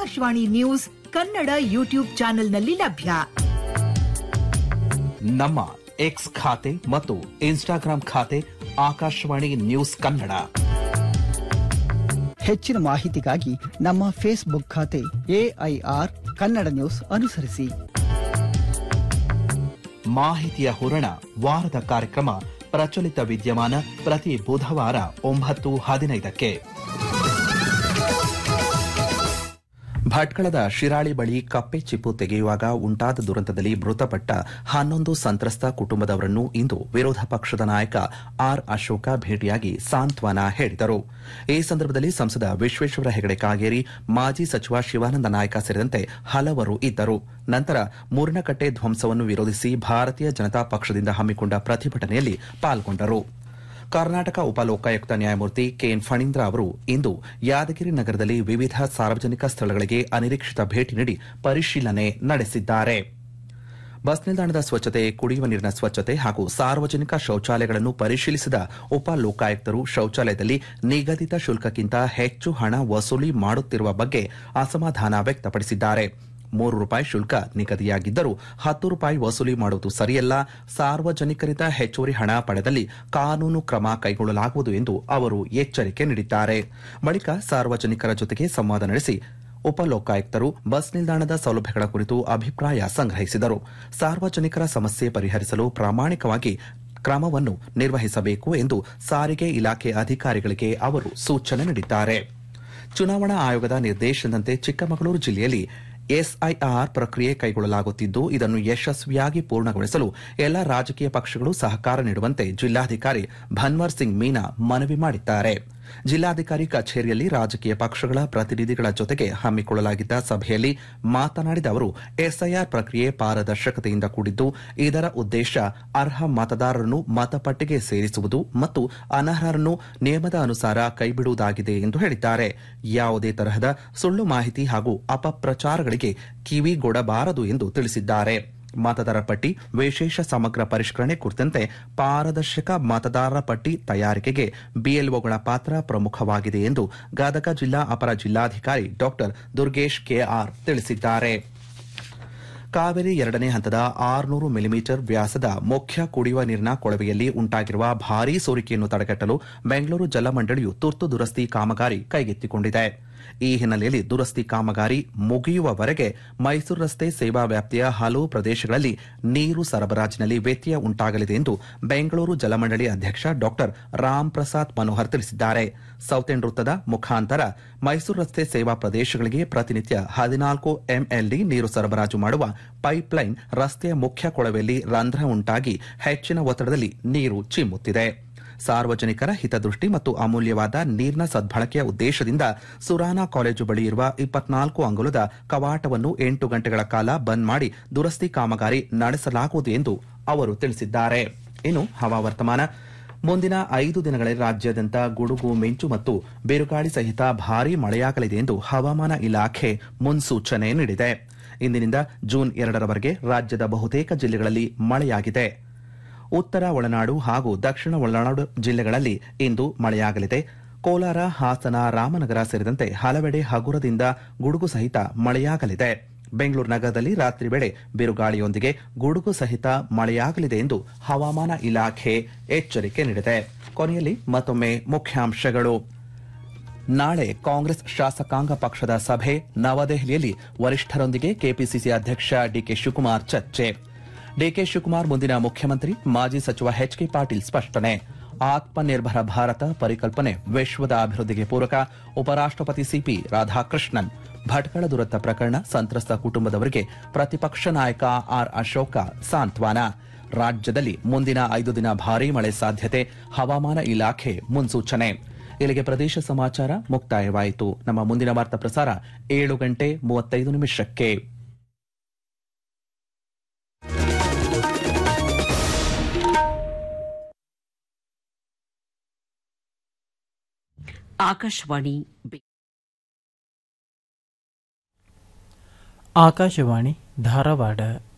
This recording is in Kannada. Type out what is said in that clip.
ಆಕಾಶವಾಣಿ ನ್ಯೂಸ್ ಕನ್ನಡ ಯೂಟ್ಯೂಬ್ ಚಾನೆಲ್ನಲ್ಲಿ ಲಭ್ಯ ನಮ್ಮ ಎಕ್ಸ್ ಖಾತೆ ಮತ್ತು ಇನ್ಸ್ಟಾಗ್ರಾಂ ಖಾತೆ ಆಕಾಶವಾಣಿ ನ್ಯೂಸ್ ಕನ್ನಡ ಹೆಚ್ಚಿನ ಮಾಹಿತಿಗಾಗಿ ನಮ್ಮ ಫೇಸ್ಬುಕ್ ಖಾತೆ ಎಐಆರ್ ಕನ್ನಡ ನ್ಯೂಸ್ ಅನುಸರಿಸಿ ಮಾಹಿತಿಯ ಹೂರಣ ವಾರದ ಕಾರ್ಯಕ್ರಮ ಪ್ರಚಲಿತ ವಿದ್ಯಮಾನ ಪ್ರತಿ ಬುಧವಾರ ಒಂಬತ್ತು ಹದಿನೈದಕ್ಕೆ ಭಟ್ಕಳದ ಶಿರಾಳಿ ಬಳಿ ಕಪ್ಪೆ ಚಿಪ್ಪು ತೆಗೆಯುವಾಗ ಉಂಟಾದ ದುರಂತದಲ್ಲಿ ಮೃತಪಟ್ಟ ಹನ್ನೊಂದು ಸಂತ್ರಸ್ತ ಕುಟುಂಬದವರನ್ನು ಇಂದು ವಿರೋಧ ಪಕ್ಷದ ನಾಯಕ ಆರ್ ಅಶೋಕ ಭೇಟಿಯಾಗಿ ಸಾಂತ್ವನ ಹೇಳಿದರು ಈ ಸಂದರ್ಭದಲ್ಲಿ ಸಂಸದ ವಿಶ್ವೇಶ್ವರ ಹೆಗಡೆ ಕಾಗೇರಿ ಮಾಜಿ ಸಚಿವ ಶಿವಾನಂದ ನಾಯಕ ಸೇರಿದಂತೆ ಹಲವರು ಇದ್ದರು ನಂತರ ಮೂರ್ನಕಟ್ಟೆ ಧ್ವಂಸವನ್ನು ವಿರೋಧಿಸಿ ಭಾರತೀಯ ಜನತಾ ಪಕ್ಷದಿಂದ ಹಮ್ಮಿಕೊಂಡ ಪ್ರತಿಭಟನೆಯಲ್ಲಿ ಪಾಲ್ಗೊಂಡರು ಕರ್ನಾಟಕ ಉಪಲೋಕಾಯುಕ್ತ ನ್ಯಾಯಮೂರ್ತಿ ಕೆಎನ್ ಫಣೀಂದ್ರ ಅವರು ಇಂದು ಯಾದಗಿರಿ ನಗರದಲ್ಲಿ ವಿವಿಧ ಸಾರ್ವಜನಿಕ ಸ್ಥಳಗಳಿಗೆ ಅನಿರೀಕ್ಷಿತ ಭೇಟಿ ನೀಡಿ ಪರಿಶೀಲನೆ ನಡೆಸಿದ್ದಾರೆ ಬಸ್ ನಿಲ್ದಾಣದ ಸ್ವಚ್ಛತೆ ಕುಡಿಯುವ ನೀರಿನ ಸ್ವಚ್ಛತೆ ಹಾಗೂ ಸಾರ್ವಜನಿಕ ಶೌಚಾಲಯಗಳನ್ನು ಪರಿಶೀಲಿಸಿದ ಉಪ ಲೋಕಾಯುಕ್ತರು ಶೌಚಾಲಯದಲ್ಲಿ ನಿಗದಿತ ಶುಲ್ಕಕ್ಕಿಂತ ಹೆಚ್ಚು ಹಣ ವಸೂಲಿ ಮಾಡುತ್ತಿರುವ ಬಗ್ಗೆ ಅಸಮಾಧಾನ ವ್ಯಕ್ತಪಡಿಸಿದ್ದಾರೆ ಮೂರು ರೂಪಾಯಿ ಶುಲ್ಕ ನಿಗದಿಯಾಗಿದ್ದರೂ ಹತ್ತು ರೂಪಾಯಿ ವಸೂಲಿ ಮಾಡುವುದು ಸರಿಯಲ್ಲ ಸಾರ್ವಜನಿಕರಿಂದ ಹೆಚ್ಚುವರಿ ಹಣ ಪಡೆದಲ್ಲಿ ಕಾನೂನು ಕ್ರಮ ಕೈಗೊಳ್ಳಲಾಗುವುದು ಎಂದು ಅವರು ಎಚ್ಚರಿಕೆ ನೀಡಿದ್ದಾರೆ ಬಳಿಕ ಸಾರ್ವಜನಿಕರ ಜೊತೆಗೆ ಸಂವಾದ ನಡೆಸಿ ಉಪಲೋಕಾಯುಕ್ತರು ಬಸ್ ನಿಲ್ದಾಣದ ಸೌಲಭ್ಯಗಳ ಕುರಿತು ಅಭಿಪ್ರಾಯ ಸಂಗ್ರಹಿಸಿದರು ಸಾರ್ವಜನಿಕರ ಸಮಸ್ಯೆ ಪರಿಹರಿಸಲು ಪ್ರಾಮಾಣಿಕವಾಗಿ ಕ್ರಮವನ್ನು ನಿರ್ವಹಿಸಬೇಕು ಎಂದು ಸಾರಿಗೆ ಇಲಾಖೆ ಅಧಿಕಾರಿಗಳಿಗೆ ಅವರು ಸೂಚನೆ ನೀಡಿದ್ದಾರೆ ಚುನಾವಣಾ ಆಯೋಗದ ನಿರ್ದೇಶನದಂತೆ ಚಿಕ್ಕಮಗಳೂರು ಜಿಲ್ಲೆಯಲ್ಲಿ ಎಸ್ಐಆರ್ ಪ್ರಕ್ರಿಯೆ ಕೈಗೊಳ್ಳಲಾಗುತ್ತಿದ್ದು ಇದನ್ನು ಯಶಸ್ವಿಯಾಗಿ ಪೂರ್ಣಗೊಳಿಸಲು ಎಲ್ಲ ರಾಜಕೀಯ ಪಕ್ಷಗಳು ಸಹಕಾರ ನೀಡುವಂತೆ ಜಿಲ್ಲಾಧಿಕಾರಿ ಭನ್ವರ್ ಸಿಂಗ್ ಮೀನಾ ಮನವಿ ಮಾಡಿದ್ದಾರೆ ಜಿಲ್ಲಾಧಿಕಾರಿ ಕಚೇರಿಯಲ್ಲಿ ರಾಜಕೀಯ ಪಕ್ಷಗಳ ಪ್ರತಿನಿಧಿಗಳ ಜೊತೆಗೆ ಹಮ್ಮಿಕೊಳ್ಳಲಾಗಿದ್ದ ಸಭೆಯಲ್ಲಿ ಮಾತನಾಡಿದ ಅವರು ಎಸ್ಐಆರ್ ಪ್ರಕ್ರಿಯೆ ಪಾರದರ್ಶಕತೆಯಿಂದ ಕೂಡಿದ್ದು ಇದರ ಉದ್ದೇಶ ಅರ್ಹ ಮತದಾರರನ್ನು ಮತಪಟ್ಟಿಗೆ ಸೇರಿಸುವುದು ಮತ್ತು ಅನರ್ಹರನ್ನು ನಿಯಮದ ಅನುಸಾರ ಕೈಬಿಡುವುದಾಗಿದೆ ಎಂದು ಹೇಳಿದ್ದಾರೆ ಯಾವುದೇ ತರಹದ ಸುಳ್ಳು ಮಾಹಿತಿ ಹಾಗೂ ಅಪಪ್ರಚಾರಗಳಿಗೆ ಕಿವಿಗೊಡಬಾರದು ಎಂದು ತಿಳಿಸಿದ್ದಾರೆ ಮತದಾರರ ಪಟ್ಟಿ ವಿಶೇಷ ಸಮಗ್ರ ಪರಿಷ್ಕರಣೆ ಕುರಿತಂತೆ ಪಾರದರ್ಶಕ ಮತದಾರರ ಪಟ್ಟಿ ತಯಾರಿಕೆಗೆ ಬಿಎಲ್ಒಗಳ ಪಾತ್ರ ಪ್ರಮುಖವಾಗಿದೆ ಎಂದು ಗದಗ ಜಿಲ್ಲಾ ಅಪರ ಜಿಲ್ಲಾಧಿಕಾರಿ ಡಾ ದುರ್ಗೇಶ್ ಕೆಆರ್ ತಿಳಿಸಿದ್ದಾರೆ ಕಾವೇರಿ ಎರಡನೇ ಹಂತದ ಆರುನೂರು ಮಿಲಿಮೀಟರ್ ವ್ಯಾಸದ ಮುಖ್ಯ ಕುಡಿಯುವ ನೀರಿನ ಕೊಳವೆಯಲ್ಲಿ ಉಂಟಾಗಿರುವ ಭಾರೀ ಸೋರಿಕೆಯನ್ನು ತಡೆಗಟ್ಟಲು ಬೆಂಗಳೂರು ಜಲಮಂಡಳಿಯು ತುರ್ತು ದುರಸ್ತಿ ಕಾಮಗಾರಿ ಕೈಗೆತ್ತಿಕೊಂಡಿದೆ ಈ ಹಿನ್ನೆಲೆಯಲ್ಲಿ ದುರಸ್ತಿ ಕಾಮಗಾರಿ ಮುಗಿಯುವವರೆಗೆ ಮೈಸೂರು ರಸ್ತೆ ಸೇವಾ ವ್ಯಾಪ್ತಿಯ ಹಲವು ಪ್ರದೇಶಗಳಲ್ಲಿ ನೀರು ಸರಬರಾಜಿನಲ್ಲಿ ವ್ಯತ್ಯಯ ಉಂಟಾಗಲಿದೆ ಎಂದು ಬೆಂಗಳೂರು ಜಲಮಂಡಳಿ ಅಧ್ಯಕ್ಷ ಡಾ ರಾಮ್ ಪ್ರಸಾದ್ ಮನೋಹರ್ ತಿಳಿಸಿದ್ದಾರೆ ಸೌತೆನ್ ವೃತ್ತದ ಮುಖಾಂತರ ಮೈಸೂರು ರಸ್ತೆ ಸೇವಾ ಪ್ರದೇಶಗಳಿಗೆ ಪ್ರತಿನಿತ್ಯ ಹದಿನಾಲ್ಕು ಎಂಎಲ್ಡಿ ನೀರು ಸರಬರಾಜು ಮಾಡುವ ಪೈಪ್ಲೈನ್ ರಸ್ತೆಯ ಮುಖ್ಯ ಕೊಳವೆಯಲ್ಲಿ ರಂಧ್ರ ಉಂಟಾಗಿ ಹೆಚ್ಚಿನ ಒತ್ತಡದಲ್ಲಿ ನೀರು ಚಿಮ್ಮುತ್ತಿದೆ ಸಾರ್ವಜನಿಕರ ಹಿತದೃಷ್ಟಿ ಮತ್ತು ಅಮೂಲ್ಯವಾದ ನೀರಿನ ಸದ್ಬಳಕೆಯ ಉದ್ದೇಶದಿಂದ ಸುರಾನಾ ಕಾಲೇಜು ಬಳಿ ಇರುವ ಇಪ್ಪತ್ನಾಲ್ಕು ಅಂಗುಲದ ಕವಾಟವನ್ನು ಎಂಟು ಗಂಟೆಗಳ ಕಾಲ ಬಂದ್ ಮಾಡಿ ದುರಸ್ತಿ ಕಾಮಗಾರಿ ನಡೆಸಲಾಗುವುದು ಎಂದು ಅವರು ತಿಳಿಸಿದ್ದಾರೆ ಇನ್ನು ಹವಾವರ್ತಮಾನ ಮುಂದಿನ ಐದು ದಿನಗಳಲ್ಲಿ ರಾಜ್ಯಾದ್ಯಂತ ಗುಡುಗು ಮಿಂಚು ಮತ್ತು ಬಿರುಗಾಳಿ ಸಹಿತ ಭಾರೀ ಮಳೆಯಾಗಲಿದೆ ಎಂದು ಹವಾಮಾನ ಇಲಾಖೆ ಮುನ್ಸೂಚನೆ ನೀಡಿದೆ ಇಂದಿನಿಂದ ಜೂನ್ ಎರಡರವರೆಗೆ ರಾಜ್ಯದ ಬಹುತೇಕ ಜಿಲ್ಲೆಗಳಲ್ಲಿ ಮಳೆಯಾಗಿದೆ ಉತ್ತರ ಒಳನಾಡು ಹಾಗೂ ದಕ್ಷಿಣ ಒಳನಾಡು ಜಿಲ್ಲೆಗಳಲ್ಲಿ ಇಂದು ಮಳೆಯಾಗಲಿದೆ ಕೋಲಾರ ಹಾಸನ ರಾಮನಗರ ಸೇರಿದಂತೆ ಹಲವೆಡೆ ಹಗುರದಿಂದ ಗುಡುಗು ಸಹಿತ ಮಳೆಯಾಗಲಿದೆ ಬೆಂಗಳೂರು ನಗರದಲ್ಲಿ ರಾತ್ರಿ ವೇಳೆ ಬಿರುಗಾಳಿಯೊಂದಿಗೆ ಗುಡುಗು ಸಹಿತ ಮಳೆಯಾಗಲಿದೆ ಎಂದು ಹವಾಮಾನ ಇಲಾಖೆ ಎಚ್ಚರಿಕೆ ನೀಡಿದೆ ಕೊನೆಯಲ್ಲಿ ಮತ್ತೊಮ್ಮೆ ಮುಖ್ಯಾಂಶಗಳು ನಾಳೆ ಕಾಂಗ್ರೆಸ್ ಶಾಸಕಾಂಗ ಪಕ್ಷದ ಸಭೆ ನವದೆಹಲಿಯಲ್ಲಿ ವರಿಷ್ಠರೊಂದಿಗೆ ಕೆಪಿಸಿಸಿ ಅಧ್ಯಕ್ಷ ಡಿಕೆ ಶಿವಕುಮಾರ್ ಚರ್ಚೆ ಡಿಕೆ ಶಿವಕುಮಾರ್ ಮುಂದಿನ ಮುಖ್ಯಮಂತ್ರಿ ಮಾಜಿ ಸಚಿವ ಎಚ್ಕೆ ಪಾಟೀಲ್ ಸ್ಪಷ್ಟನೆ ಆತ್ಮನಿರ್ಭರ ಭಾರತ ಪರಿಕಲ್ಪನೆ ವಿಶ್ವದ ಅಭಿವೃದ್ಧಿಗೆ ಪೂರಕ ಉಪರಾಷ್ಟಪತಿ ಸಿಪಿ ರಾಧಾಕೃಷ್ಣನ್ ಭಟ್ಕಳ ದುರಂತ ಪ್ರಕರಣ ಸಂತ್ರಸ್ತ ಕುಟುಂಬದವರಿಗೆ ಪ್ರತಿಪಕ್ಷ ನಾಯಕ ಆರ್ ಅಶೋಕ ಸಾಂತ್ವನ ರಾಜ್ಯದಲ್ಲಿ ಮುಂದಿನ ಐದು ದಿನ ಭಾರೀ ಮಳೆ ಸಾಧ್ಯತೆ ಹವಾಮಾನ ಇಲಾಖೆ ಮುನ್ಸೂಚನೆ ಇಲ್ಲಿಗೆ ಪ್ರದೇಶ ಸಮಾಚಾರ ಮುಕ್ತಾಯವಾಯಿತು ನಮ್ಮ ಮುಂದಿನ ವಾರ್ತಾ ಪ್ರಸಾರ ಏಳು ಗಂಟೆ ಮೂವತ್ತೈದು ನಿಮಿಷಕ್ಕೆ ಆಕಾಶವಾಣಿ ಬೆ- ಆಕಾಶವಾಣಿ ಧಾರವಾಡ